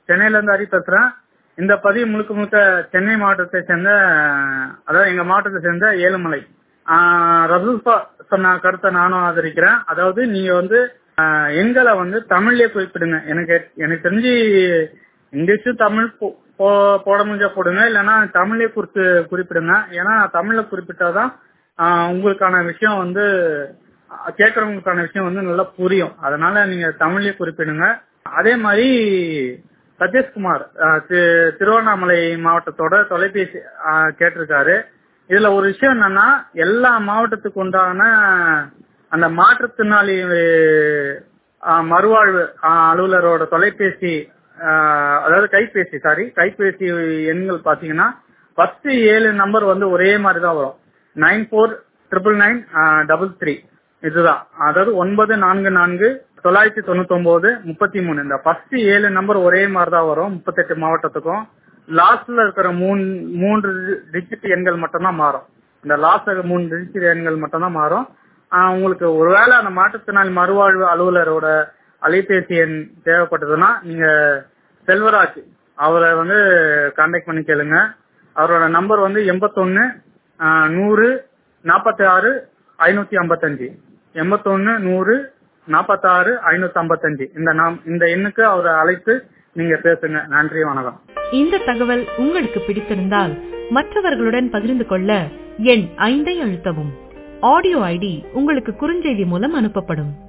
சென்னையில இருந்து ஹரி பேசுறேன் இந்த பதிவு முழுக்க முழுக்க சென்னை மாவட்டத்தை சேர்ந்த அதாவது எங்க மாவட்டத்தை சேர்ந்த ஏழுமலை ஆஹ் ரசூல்பா சொன்ன கருத்தை நானும் ஆதரிக்கிறேன் அதாவது நீங்க வந்து ஆஹ் எண்களை வந்து தமிழ்லயே குறிப்பிடுங்க எனக்கு எனக்கு தெரிஞ்சு இங்கிலீஷும் தமிழ் போ- போ- போட முடிஞ்சா போடுங்க இல்லைன்னா தமிழ்லயே குறித்து குறிப்பிடுங்க ஏன்னா தமிழ்ல குறிப்பிட்டாதான் ஆஹ் உங்களுக்கான விஷயம் வந்து ஆஹ் கேட்கறவங்களுக்கான விஷயம் வந்து நல்லா புரியும் அதனால நீங்க தமிழ்லயே குறிப்பிடுங்க அதே மாதிரி சதீஷ்குமார் ஆஹ் தி- திருவண்ணாமலை மாவட்டத்தோட தொலைபேசி ஆஹ் கேட்டிருக்காரு இதுல ஒரு விஷயம் என்னன்னா எல்லா மாவட்டத்துக்கு உண்டான அந்த மாற்றுத்திறனாளி ஆஹ் மறுவாழ்வு ஆஹ் அலுவலரோட தொலைபேசி ஆஹ் அதாவது கைபேசி சாரி கைபேசி எண்கள் பாத்தீங்கன்னா ஃபர்ஸ்ட் ஏழு நம்பர் வந்து ஒரே மாதிரி தான் வரும் nine four triple nine double three இதுதான் அதாவது ஒன்பது நான்கு நான்கு தொள்ளாயிரத்தி தொண்ணூத்தி ஒன்பது முப்பத்தி மூணு இந்த ஃபர்ஸ்ட் ஏழு நம்பர் ஒரே மாதிரி தான் வரும் முப்பத்தெட்டு மாவட்டத்துக்கும் லாஸ்ட்ல இருக்கிற மூணு மூன்று டிஜிட் எண்கள் மட்டும்தான் மாறும் இந்த லாஸ்ட்ல இருக்கிற மூணு டிஜிட் எண்கள் மட்டும்தான் மாறும் ஆஹ் உங்களுக்கு ஒருவேளை அந்த மாற்றுத்திறனாளி மறுவாழ்வு அலுவலரோட அலைபேசி எண் தேவைப்பட்டதுன்னா நீங்க செல்வராஜ் அவரை வந்து கான்டாக்ட் பண்ணி கேளுங்க அவரோட நம்பர் வந்து எண்பத்தொன்னு நூறு நாற்பத்தி ஆறு ஐநூத்தி ஐம்பத்தஞ்சு எண்பத்தொன்னு நூறு நாற்பத்தாறு ஐநூத்தி ஐம்பத்தஞ்சு இந்த நாம் இந்த எண்ணுக்கு அவரை அழைத்து நீங்க பேசுங்க நன்றி வணக்கம் இந்த தகவல் உங்களுக்கு பிடித்திருந்தால் மற்றவர்களுடன் பகிர்ந்து கொள்ள எண் ஐந்தை அழுத்தவும் ஆடியோ ஐடி உங்களுக்கு குறுஞ்செய்தி மூலம் அனுப்பப்படும்